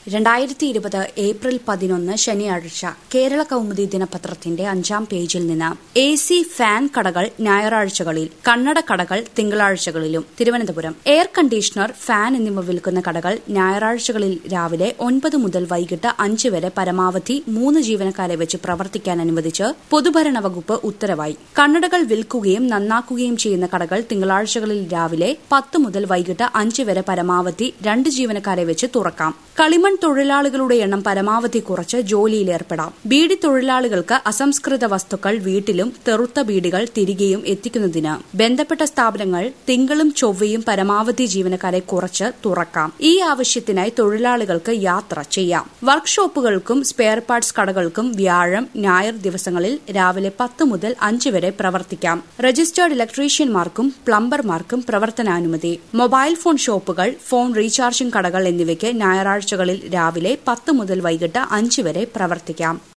രണ്ടായിരത്തി ഇരുപത് ഏപ്രിൽ പതിനൊന്ന് ശനിയാഴ്ച കേരള കൗമുദി ദിനപത്രത്തിന്റെ അഞ്ചാം പേജിൽ നിന്ന് എ സി ഫാൻ കടകൾ ഞായറാഴ്ചകളിൽ കണ്ണട കടകൾ തിങ്കളാഴ്ചകളിലും തിരുവനന്തപുരം എയർ കണ്ടീഷണർ ഫാൻ എന്നിവ വിൽക്കുന്ന കടകൾ ഞായറാഴ്ചകളിൽ രാവിലെ ഒൻപത് മുതൽ വൈകിട്ട് അഞ്ച് വരെ പരമാവധി മൂന്ന് ജീവനക്കാരെ വെച്ച് പ്രവർത്തിക്കാൻ അനുവദിച്ച് പൊതുഭരണ വകുപ്പ് ഉത്തരവായി കണ്ണടകൾ വിൽക്കുകയും നന്നാക്കുകയും ചെയ്യുന്ന കടകൾ തിങ്കളാഴ്ചകളിൽ രാവിലെ പത്ത് മുതൽ വൈകിട്ട് അഞ്ച് വരെ പരമാവധി രണ്ട് ജീവനക്കാരെ വെച്ച് തുറക്കാം കളിമൺ തൊഴിലാളികളുടെ എണ്ണം പരമാവധി കുറച്ച് ജോലിയിലേർപ്പെടാം ബീഡി തൊഴിലാളികൾക്ക് അസംസ്കൃത വസ്തുക്കൾ വീട്ടിലും തെറുത്ത ബീഡികൾ തിരികെയും എത്തിക്കുന്നതിന് ബന്ധപ്പെട്ട സ്ഥാപനങ്ങൾ തിങ്കളും ചൊവ്വയും പരമാവധി ജീവനക്കാരെ കുറച്ച് തുറക്കാം ഈ ആവശ്യത്തിനായി തൊഴിലാളികൾക്ക് യാത്ര ചെയ്യാം വർക്ക്ഷോപ്പുകൾക്കും സ്പെയർ പാർട്സ് കടകൾക്കും വ്യാഴം ഞായർ ദിവസങ്ങളിൽ രാവിലെ പത്ത് മുതൽ അഞ്ച് വരെ പ്രവർത്തിക്കാം രജിസ്റ്റേർഡ് ഇലക്ട്രീഷ്യന്മാർക്കും പ്ലംബർമാർക്കും പ്രവർത്തനാനുമതി മൊബൈൽ ഫോൺ ഷോപ്പുകൾ ഫോൺ റീചാർജിംഗ് കടകൾ എന്നിവയ്ക്ക് ഞായറാഴ്ചകളിൽ രാവിലെ പത്ത് മുതൽ വൈകിട്ട് അഞ്ച് വരെ പ്രവർത്തിക്കാം